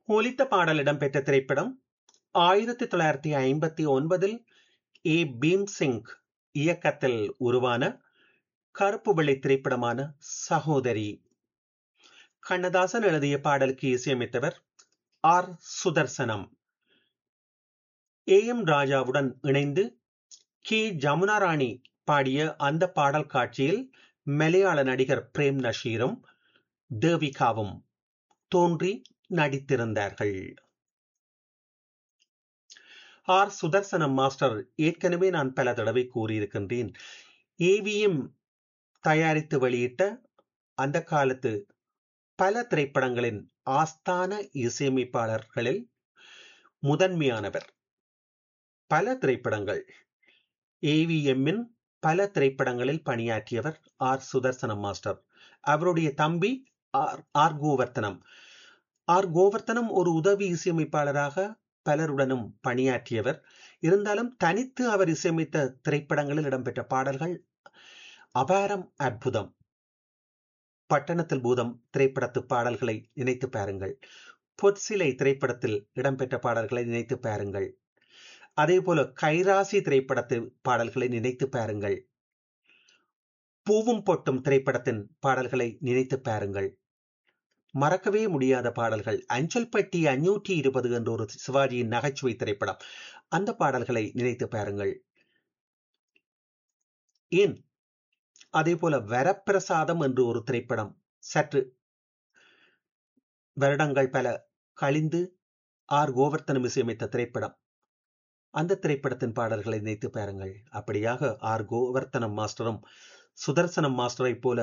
ஒலித்த பாடல் இடம்பெற்ற திரைப்படம் ஆயிரத்தி தொள்ளாயிரத்தி ஐம்பத்தி ஒன்பதில் ஏ பீம்சிங் இயக்கத்தில் உருவான கருப்பு வெள்ளை திரைப்படமான சகோதரி கண்ணதாசன் எழுதிய பாடலுக்கு இசையமைத்தவர் ஆர் சுதர்சனம் ஏ எம் ராஜாவுடன் இணைந்து கே ஜமுனா ராணி பாடிய அந்த பாடல் காட்சியில் மலையாள நடிகர் பிரேம் நஷீரும் தேவிகாவும் தோன்றி நடித்திருந்தார்கள் ஆர் சுதர்சனம் மாஸ்டர் ஏற்கனவே நான் பல தடவை கூறியிருக்கின்றேன் ஏவிஎம் தயாரித்து வெளியிட்ட அந்த காலத்து பல திரைப்படங்களின் ஆஸ்தான இசையமைப்பாளர்களில் முதன்மையானவர் பல திரைப்படங்கள் ஏவிஎம்மின் பல திரைப்படங்களில் பணியாற்றியவர் ஆர் சுதர்சனம் மாஸ்டர் அவருடைய தம்பி R R Govardhanam R Govardhanam ஒரு உதவி இசையமைப்பாளராக பலருடனும் பணியாற்றியவர் இருந்தாலும் தனித்து அவர் இசையமைத்த திரைப்படங்களில் இடம்பெற்ற பாடல்கள் அபாரம் அற்புதம் பட்டணத்தில் பூதம் திரைப்படத்து பாடல்களை நினைத்து பாருங்கள் பொற்சிலை திரைப்படத்தில் இடம்பெற்ற பாடல்களை நினைத்து பாருங்கள் அதே போல கைராசி திரைப்படத்து பாடல்களை நினைத்து பாருங்கள் பூவும் பொட்டும் திரைப்படத்தின் பாடல்களை நினைத்து பாருங்கள் மறக்கவே முடியாத பாடல்கள் அஞ்சல் பட்டி அஞ்சூற்றி இருபது என்ற ஒரு சிவாஜியின் நகைச்சுவை திரைப்படம் அந்த பாடல்களை நினைத்து பாருங்கள் ஏன் அதே போல வரப்பிரசாதம் என்று ஒரு திரைப்படம் சற்று வருடங்கள் பல கழிந்து ஆர் கோவர்த்தனம் இசையமைத்த திரைப்படம் அந்த திரைப்படத்தின் பாடல்களை நினைத்து பாருங்கள் அப்படியாக ஆர் கோவர்த்தனம் மாஸ்டரும் சுதர்சனம் மாஸ்டரை போல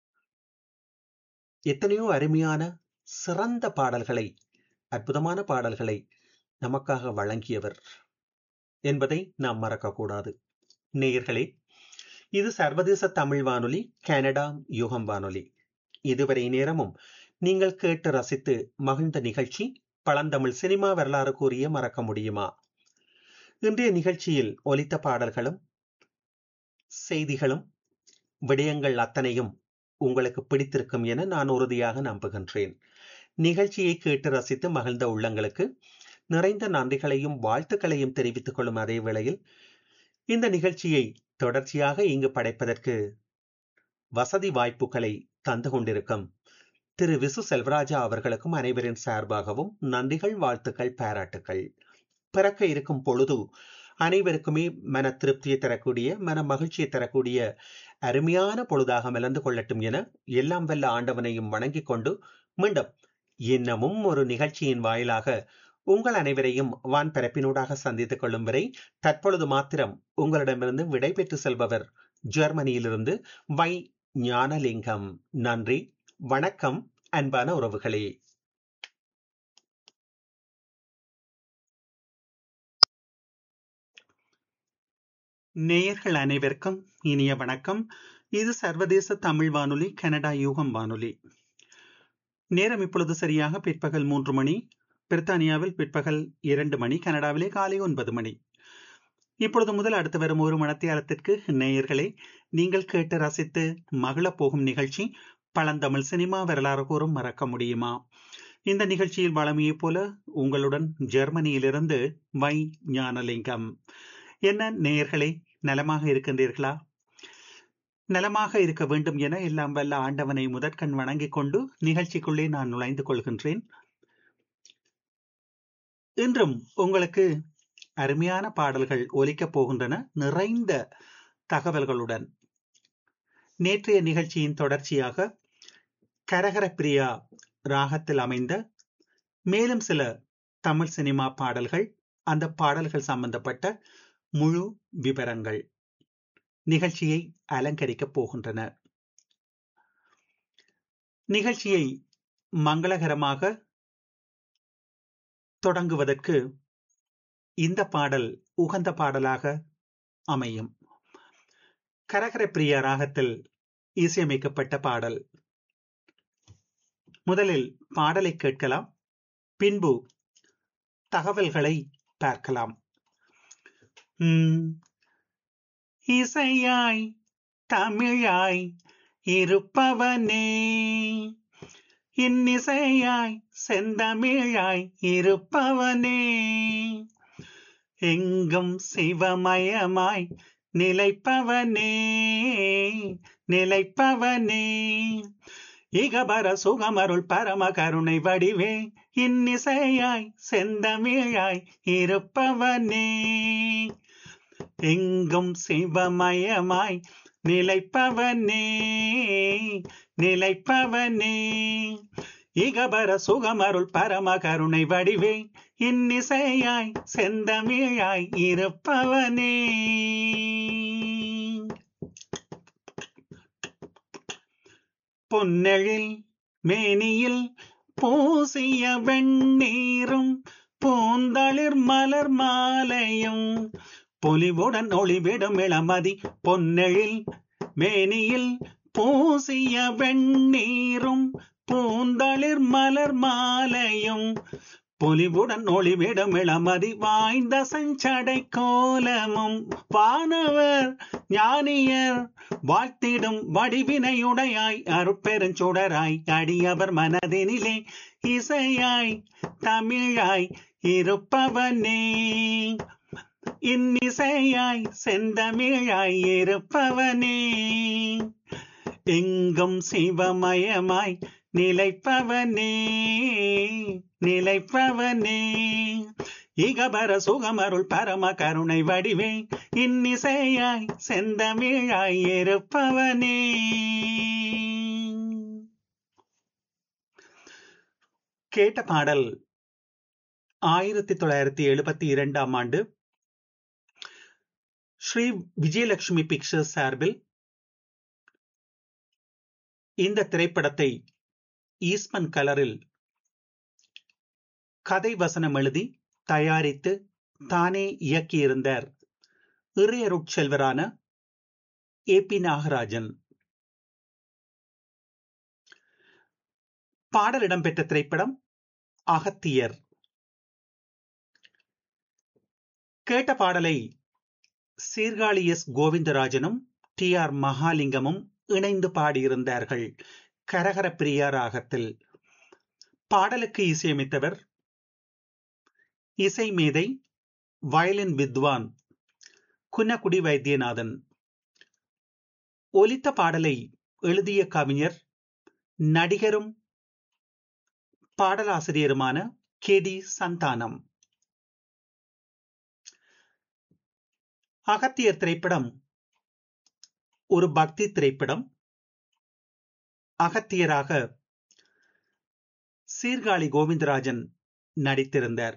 எத்தனையோ அருமையான சிறந்த பாடல்களை அற்புதமான பாடல்களை நமக்காக வழங்கியவர் என்பதை நாம் மறக்கக்கூடாது நேயர்களே இது சர்வதேச தமிழ் வானொலி கனடா யுகம் வானொலி இதுவரை நேரமும் நீங்கள் கேட்டு ரசித்து மகிழ்ந்த நிகழ்ச்சி பழந்தமிழ் சினிமா வரலாறு கூறிய மறக்க முடியுமா இன்றைய நிகழ்ச்சியில் ஒலித்த பாடல்களும் செய்திகளும் விடயங்கள் அத்தனையும் உங்களுக்கு பிடித்திருக்கும் என நான் உறுதியாக நம்புகின்றேன் நிகழ்ச்சியை கேட்டு ரசித்து மகிழ்ந்த உள்ளங்களுக்கு நிறைந்த நன்றிகளையும் வாழ்த்துக்களையும் தெரிவித்துக் கொள்ளும் அதே வேளையில் இந்த நிகழ்ச்சியை தொடர்ச்சியாக இங்கு படைப்பதற்கு வசதி வாய்ப்புகளை தந்து கொண்டிருக்கும் திரு விசு செல்வராஜா அவர்களுக்கும் அனைவரின் சார்பாகவும் நன்றிகள் வாழ்த்துக்கள் பாராட்டுக்கள் பிறக்க இருக்கும் பொழுது அனைவருக்குமே மன திருப்தியை தரக்கூடிய மன மகிழ்ச்சியை தரக்கூடிய அருமையான பொழுதாக மலர்ந்து கொள்ளட்டும் என எல்லாம் வல்ல ஆண்டவனையும் வணங்கிக் கொண்டு மீண்டும் இன்னமும் ஒரு நிகழ்ச்சியின் வாயிலாக உங்கள் அனைவரையும் வான் பரப்பினூடாக சந்தித்துக் கொள்ளும் வரை தற்பொழுது மாத்திரம் உங்களிடமிருந்து விடைபெற்று செல்பவர் ஜெர்மனியிலிருந்து வை ஞானலிங்கம் நன்றி வணக்கம் அன்பான உறவுகளே நேயர்கள் அனைவருக்கும் இனிய வணக்கம் இது சர்வதேச தமிழ் வானொலி கனடா யூகம் வானொலி நேரம் இப்பொழுது சரியாக பிற்பகல் மூன்று மணி பிரித்தானியாவில் பிற்பகல் இரண்டு மணி கனடாவிலே காலை ஒன்பது மணி இப்பொழுது முதல் அடுத்து வரும் ஒரு மணத்தியாலத்திற்கு நேயர்களே நீங்கள் கேட்டு ரசித்து மகிழ போகும் நிகழ்ச்சி பழந்தமிழ் சினிமா வரலாறு கூறும் மறக்க முடியுமா இந்த நிகழ்ச்சியில் வளமையைப் போல உங்களுடன் ஜெர்மனியிலிருந்து வை ஞானலிங்கம் என்ன நேயர்களே நலமாக இருக்கின்றீர்களா நலமாக இருக்க வேண்டும் என எல்லாம் வல்ல ஆண்டவனை முதற்கண் வணங்கிக் கொண்டு நிகழ்ச்சிக்குள்ளே நான் நுழைந்து கொள்கின்றேன் இன்றும் உங்களுக்கு அருமையான பாடல்கள் ஒலிக்கப் போகின்றன நிறைந்த தகவல்களுடன் நேற்றைய நிகழ்ச்சியின் தொடர்ச்சியாக கரகர பிரியா ராகத்தில் அமைந்த மேலும் சில தமிழ் சினிமா பாடல்கள் அந்த பாடல்கள் சம்பந்தப்பட்ட முழு விவரங்கள் நிகழ்ச்சியை அலங்கரிக்கப் போகின்றன நிகழ்ச்சியை மங்களகரமாக தொடங்குவதற்கு இந்த பாடல் உகந்த பாடலாக அமையும் கரகர பிரியா ராகத்தில் இசையமைக்கப்பட்ட பாடல் முதலில் பாடலை கேட்கலாம் பின்பு தகவல்களை பார்க்கலாம் இசையாய் தமிழாய் இருப்பவனே இன்னிசையாய் செந்தமிழாய் இருப்பவனே எங்கும் சிவமயமாய் நிலைப்பவனே நிலைப்பவனே இகபர சுகமருள் பரம கருணை வடிவே இன்னிசையாய் செந்தமிழாய் இருப்பவனே எங்கும் சிவமயமாய் நிலைப்பவனே நிலைப்பவனே இகபர சுகமருள் பரம கருணை வடிவே இன்னிசையாய் செந்தமிழாய் இருப்பவனே பொன்னெழில் மேனியில் பூசிய வெண்ணீரும் பூந்தளிர் மலர் மாலையும் பொலிவுடன் ஒளிவிடும் இளமதி பொன்னெழில் மேனியில் பூசிய வெண்ணீரும் பூந்தளிர் மலர் மாலையும் பொலிவுடன் ஒளிவிடும் இளமதி வாய்ந்த சஞ்சடை கோலமும் வானவர் ஞானியர் வாழ்த்திடும் வடிவினையுடையாய் அருட்பெருஞ்சுடராய் அடியவர் மனதினிலே இசையாய் தமிழாய் இருப்பவனே இன்னிசையாய் செந்தமிழாய் இருப்பவனே எங்கும் சிவமயமாய் நிலைப்பவனே நிலைப்பவனே இகபர சுகமருள் பரம கருணை வடிவே இன்னிசையாய் செந்தமிழாய் இருப்பவனே கேட்ட பாடல் ஆயிரத்தி தொள்ளாயிரத்தி எழுபத்தி இரண்டாம் ஆண்டு ஸ்ரீ விஜயலட்சுமி பிக்சர்ஸ் சார்பில் இந்த திரைப்படத்தை ஈஸ்மன் கலரில் கதை வசனம் எழுதி தயாரித்து தானே இயக்கியிருந்தார் இறையருட்செல்வரான ஏ பி நாகராஜன் பாடல் இடம்பெற்ற திரைப்படம் அகத்தியர் கேட்ட பாடலை சீர்காழி எஸ் கோவிந்தராஜனும் டி ஆர் மகாலிங்கமும் இணைந்து பாடியிருந்தார்கள் கரகர பிரியா ராகத்தில் பாடலுக்கு இசையமைத்தவர் இசை மேதை வயலின் வித்வான் குன்னக்குடி வைத்தியநாதன் ஒலித்த பாடலை எழுதிய கவிஞர் நடிகரும் பாடலாசிரியருமான கே டி சந்தானம் அகத்தியர் திரைப்படம் ஒரு பக்தி திரைப்படம் அகத்தியராக சீர்காழி கோவிந்தராஜன் நடித்திருந்தார்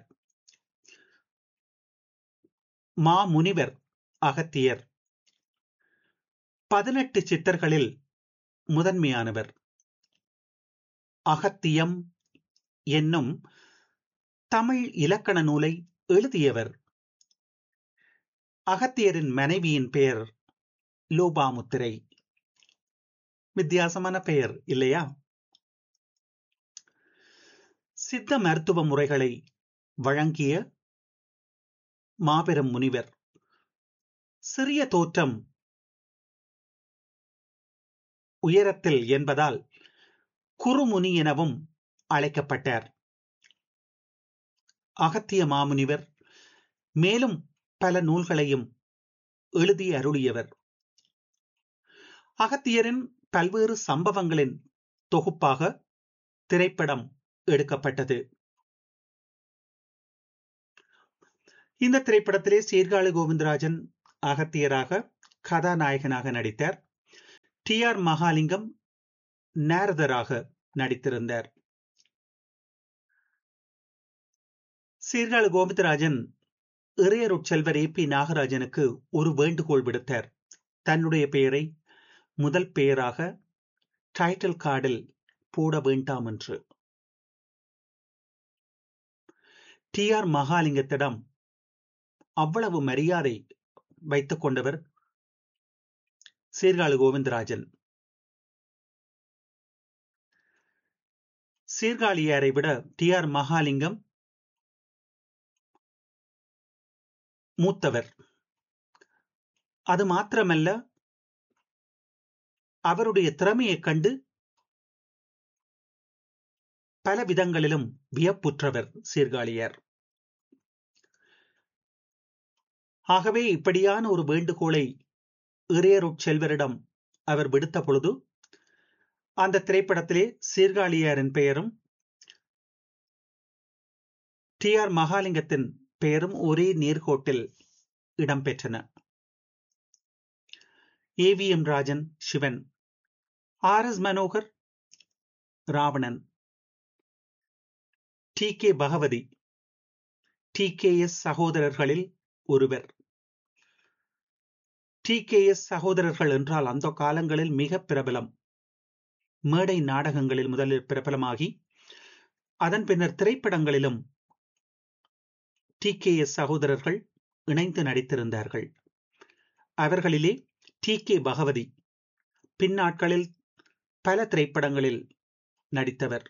மா முனிவர் அகத்தியர் பதினெட்டு சித்தர்களில் முதன்மையானவர் அகத்தியம் என்னும் தமிழ் இலக்கண நூலை எழுதியவர் அகத்தியரின் மனைவியின் பெயர் லோபாமுத்திரை வித்தியாசமான பெயர் இல்லையா சித்த மருத்துவ முறைகளை வழங்கிய மாபெரும் முனிவர் சிறிய தோற்றம் உயரத்தில் என்பதால் குறுமுனி எனவும் அழைக்கப்பட்டார் அகத்திய மாமுனிவர் மேலும் பல நூல்களையும் எழுதி அருளியவர் அகத்தியரின் பல்வேறு சம்பவங்களின் தொகுப்பாக திரைப்படம் எடுக்கப்பட்டது இந்த திரைப்படத்திலே சீர்காழி கோவிந்தராஜன் அகத்தியராக கதாநாயகனாக நடித்தார் டி ஆர் மகாலிங்கம் நாரதராக நடித்திருந்தார் சீர்காழி கோவிந்தராஜன் இறையருட்செல்வர் ஏ பி நாகராஜனுக்கு ஒரு வேண்டுகோள் விடுத்தார் தன்னுடைய பெயரை முதல் பெயராக டைட்டில் கார்டில் போட வேண்டாம் என்று டி ஆர் மகாலிங்கத்திடம் அவ்வளவு மரியாதை வைத்துக் கொண்டவர் சீர்காழி கோவிந்தராஜன் சீர்காழியாரை விட டி ஆர் மகாலிங்கம் மூத்தவர் அது மாத்திரமல்ல அவருடைய திறமையைக் கண்டு பல விதங்களிலும் வியப்புற்றவர் சீர்காழியார் ஆகவே இப்படியான ஒரு வேண்டுகோளை இறையருட் செல்வரிடம் அவர் விடுத்த பொழுது அந்த திரைப்படத்திலே சீர்காழியாரின் பெயரும் டி ஆர் மகாலிங்கத்தின் பெயரும் ஒரே நேர்கோட்டில் இடம்பெற்றன A V M Rajan Sivan R S Manohar Ravanan T K Bhagavathi T K S சகோதரர்களில் ஒருவர் டி கே எஸ் சகோதரர்கள் என்றால் அந்த காலங்களில் மிக பிரபலம் மேடை நாடகங்களில் முதலில் பிரபலமாகி அதன் பின்னர் திரைப்படங்களிலும் டி கே எஸ் சகோதரர்கள் இணைந்து நடித்திருந்தார்கள் அவர்களிலே டி கே பகவதி பின்னாட்களில் பல திரைப்படங்களில் நடித்தவர்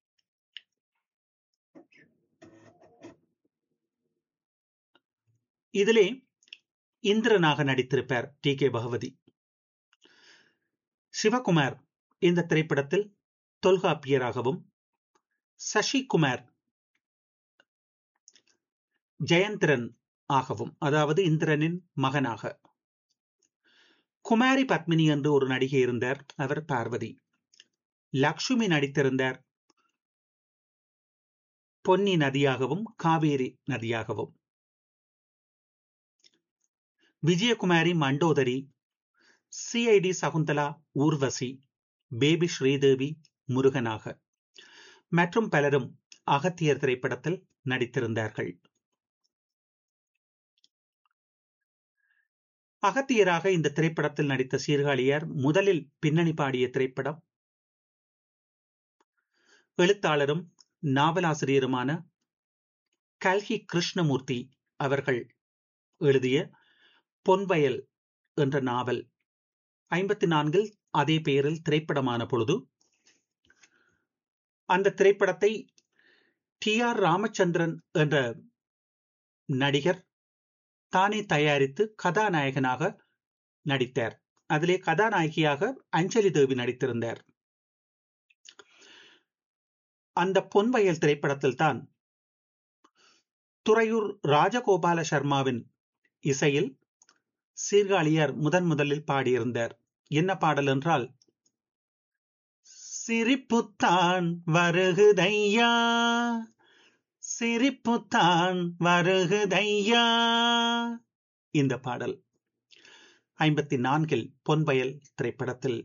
இதிலே இந்திரனாக நடித்திருப்பார் டி கே பகவதி சிவகுமார் இந்த திரைப்படத்தில் தொல்காப்பியராகவும் சசிகுமார் ஜெயந்திரன் ஆகவும் அதாவது இந்திரனின் மகனாக குமாரி பத்மினி என்று ஒரு நடிகை இருந்தார் அவர் பார்வதி லக்ஷ்மி நடித்திருந்தார் பொன்னி நதியாகவும் காவேரி நதியாகவும் விஜயகுமாரி மண்டோதரி சிஐடி சகுந்தலா ஊர்வசி பேபி ஸ்ரீதேவி முருகனாக மற்றும் பலரும் அகத்தியர் திரைப்படத்தில் நடித்திருந்தார்கள் அகத்தியராக இந்த திரைப்படத்தில் நடித்த சீர்காழியார் முதலில் பின்னணி பாடிய திரைப்படம் எழுத்தாளரும் நாவலாசிரியருமான கல்கி கிருஷ்ணமூர்த்தி அவர்கள் எழுதிய பொன்வயல் என்ற நாவல் ஐம்பத்தி நான்கில் அதே பெயரில் திரைப்படமான பொழுது அந்த திரைப்படத்தை டி ஆர் ராமச்சந்திரன் என்ற நடிகர் தானே தயாரித்து கதாநாயகனாக நடித்தார் அதிலே கதாநாயகியாக அஞ்சலி தேவி நடித்திருந்தார் அந்த பொன்வயல் திரைப்படத்தில் தான் துறையூர் ராஜகோபால சர்மாவின் இசையில் சீர்காழியார் முதன் முதலில் பாடியிருந்தார் என்ன பாடல் என்றால் சிரிப்புத்தான் வருகுதையா சிரிப்புத்தான் வருகுதையா இந்த பாடல் ஐம்பத்தி நான்கில் பொன்வயல் திரைப்படத்தில்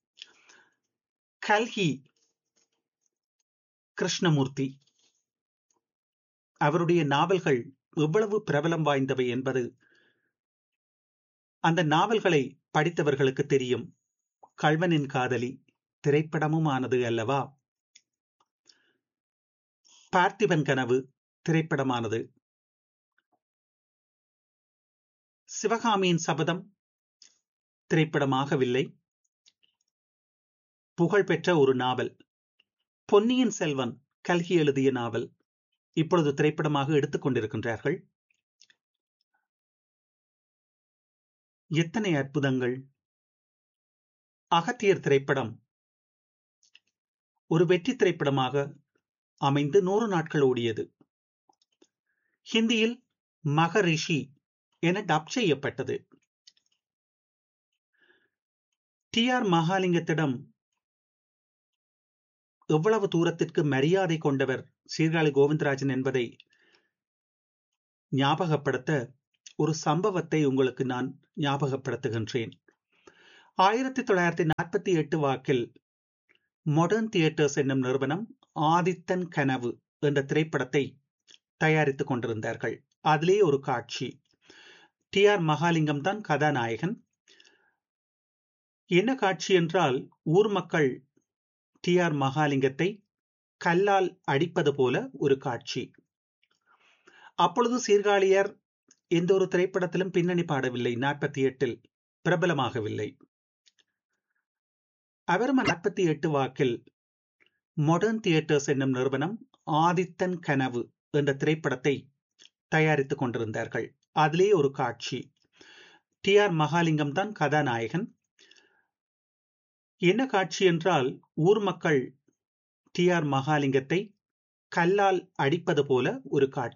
கல்கி கிருஷ்ணமூர்த்தி அவருடைய நாவல்கள் எவ்வளவு பிரபலம் வாய்ந்தவை என்பது அந்த நாவல்களை படித்தவர்களுக்கு தெரியும் கல்வனின் காதலி திரைப்படமும் ஆனது அல்லவா பார்த்திபன் கனவு திரைப்படமானது சிவகாமியின் சபதம் திரைப்படமாகவில்லை புகழ்பெற்ற ஒரு நாவல் பொன்னியின் செல்வன் கல்கி எழுதிய நாவல் இப்பொழுது திரைப்படமாக எடுத்துக் கொண்டிருக்கின்றார்கள் எத்தனை அற்புதங்கள் அகத்தியர் திரைப்படம் ஒரு வெற்றி திரைப்படமாக அமைந்து நூறு நாட்கள் ஓடியது ஹிந்தியில் மகரிஷி என டப் செய்யப்பட்டது டி ஆர் மகாலிங்கத்திடம் எவ்வளவு தூரத்திற்கு மரியாதை கொண்டவர் சீர்காழி கோவிந்தராஜன் என்பதை ஞாபகப்படுத்த ஒரு சம்பவத்தை உங்களுக்கு நான் ஞாபகப்படுத்துகின்றேன் ஆயிரத்தி தொள்ளாயிரத்தி நாற்பத்தி எட்டு வாக்கில் மாடர்ன் தியேட்டர்ஸ் என்னும் நிறுவனம் ஆதித்தன் கனவு என்ற திரைப்படத்தை தயாரித்துக் கொண்டிருந்தார்கள் அதிலே ஒரு காட்சி டி ஆர் மகாலிங்கம் தான் கதாநாயகன் என்ன காட்சி என்றால் ஊர் மக்கள் டி ஆர் மகாலிங்கத்தை கல்லால் அடிப்பது போல ஒரு காட்சி அப்பொழுது சீர்காழியார் எந்த ஒரு திரைப்படத்திலும் பின்னணி பாடவில்லை நாற்பத்தி எட்டில் பிரபலமாகவில்லை அவரும் நாற்பத்தி எட்டு வாக்கில் மாடர்ன் தியேட்டர்ஸ் என்னும் நிறுவனம் ஆதித்தன் கனவு என்ற திரைப்படத்தை தயாரித்துக் கொண்டிருந்தார்கள் அதிலே ஒரு காட்சி டி ஆர் மகாலிங்கம் தான் கதாநாயகன் என்ன காட்சி என்றால் ஊர் மக்கள் டி ஆர் மகாலிங்கத்தை கல்லால் அடிப்பது போல ஒரு காட்சி